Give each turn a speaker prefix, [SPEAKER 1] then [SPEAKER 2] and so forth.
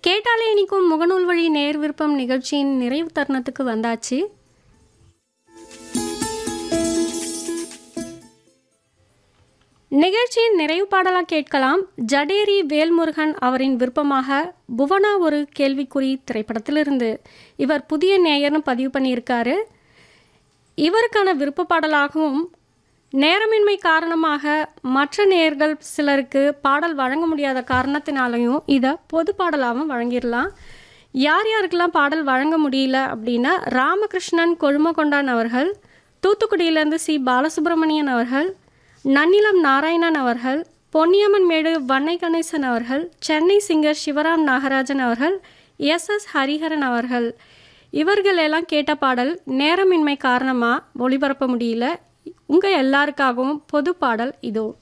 [SPEAKER 1] கேட்டாலே இனிக்கும் முகநூல் வழி நேர் விருப்பம் நிகழ்ச்சியின் நிறைவு தருணத்துக்கு வந்தாச்சு நிகழ்ச்சியின் நிறைவு பாடலாக கேட்கலாம் ஜடேரி வேல்முருகன் அவரின் விருப்பமாக புவனா ஒரு கேள்விக்குறி திரைப்படத்திலிருந்து இவர் புதிய நேயர்னு பதிவு பண்ணியிருக்காரு இவருக்கான விருப்ப பாடலாகவும் நேரமின்மை காரணமாக மற்ற நேயர்கள் சிலருக்கு பாடல் வழங்க முடியாத காரணத்தினாலையும் இதை பொது பாடலாகவும் வழங்கிடலாம் யார் யாருக்கெல்லாம் பாடல் வழங்க முடியல அப்படின்னா ராமகிருஷ்ணன் கொழுமகொண்டான் அவர்கள் தூத்துக்குடியிலேருந்து சி பாலசுப்ரமணியன் அவர்கள் நன்னிலம் நாராயணன் அவர்கள் பொன்னியம்மன் மேடு வன்னை கணேசன் அவர்கள் சென்னை சிங்கர் சிவராம் நாகராஜன் அவர்கள் எஸ் எஸ் ஹரிஹரன் அவர்கள் இவர்கள் எல்லாம் கேட்ட பாடல் நேரமின்மை காரணமாக ஒளிபரப்ப முடியல உங்கள் எல்லாருக்காகவும் பொது பாடல் இதோ